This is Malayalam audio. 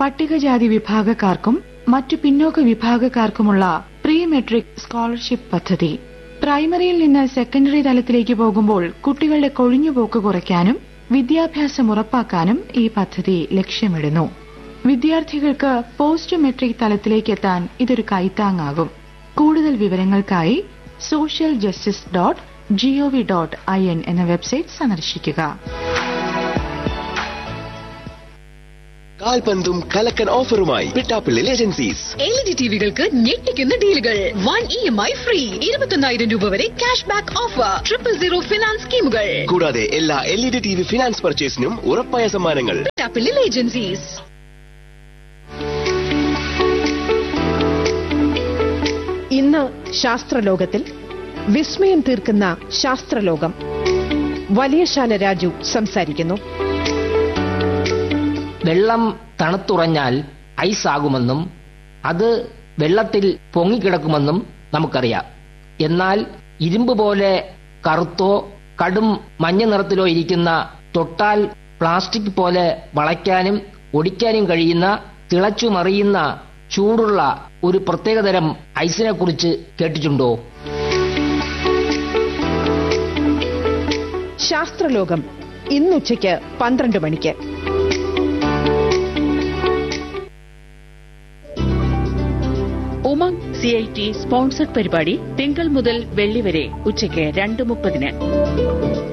പട്ടികജാതി വിഭാഗക്കാർക്കും മറ്റു പിന്നോക്ക വിഭാഗക്കാർക്കുമുള്ള പ്രീ മെട്രിക് സ്കോളർഷിപ്പ് പദ്ധതി പ്രൈമറിയിൽ നിന്ന് സെക്കൻഡറി തലത്തിലേക്ക് പോകുമ്പോൾ കുട്ടികളുടെ കൊഴിഞ്ഞുപോക്ക് കുറയ്ക്കാനും വിദ്യാഭ്യാസം ഉറപ്പാക്കാനും ഈ പദ്ധതി ലക്ഷ്യമിടുന്നു വിദ്യാർത്ഥികൾക്ക് പോസ്റ്റ് മെട്രിക് തലത്തിലേക്ക് എത്താൻ ഇതൊരു കൈത്താങ്ങാകും കൂടുതൽ വിവരങ്ങൾക്കായി social justice dot GOV dot I N എന്ന വെബ്സൈറ്റ് സന്ദർശിക്കുക കാൽപന്തും കലക്കൻ ഓഫറുമായി പിട്ടാപ്പിള്ളിൽ ഏജൻസീസ് എൽ ഇ ഡി ടിവികൾക്ക് ഞെട്ടിക്കുന്ന ഡീലുകൾ one E M I free ഇരുപത്തൊന്നായിരം രൂപ വരെ cash back offer triple zero finance സ്കീമുകൾ കൂടാതെ എല്ലാ L E D T V finance പർച്ചേസിനും ഉറപ്പായ സമ്മാനങ്ങൾ ടാപ്പിളിൽ ഏജൻസീസ് ഇന്ന് ശാസ്ത്രലോകത്തിൽ വിസ്മയം തീർക്കുന്ന ശാസ്ത്രലോകം വലിയശാല രാജു സംസാരിക്കുന്നു വെള്ളം തണുത്തുറഞ്ഞാൽ ഐസ് ആകുമെന്നും അത് വെള്ളത്തിൽ പൊങ്ങിക്കിടക്കുമെന്നും നമുക്കറിയാം എന്നാൽ ഇരുമ്പ് പോലെ കറുത്തോ കടും മഞ്ഞ നിറത്തിലോ ഇരിക്കുന്ന തൊട്ടാൽ പ്ലാസ്റ്റിക് പോലെ വളയ്ക്കാനും ഒടിക്കാനും കഴിയുന്ന തിളച്ചു മറിയുന്ന ചൂടുള്ള ഒരു പ്രത്യേകതരം ഐസിനെ കുറിച്ച് കേട്ടിട്ടുണ്ടോ ശാസ്ത്രലോകം ഇന്നുച്ചയ്ക്ക് പന്ത്രണ്ട് മണിക്ക് Umang C I T sponsored പരിപാടി തിങ്കൾ മുതൽ വെള്ളി വരെ ഉച്ചയ്ക്ക് രണ്ട് മുപ്പതിന്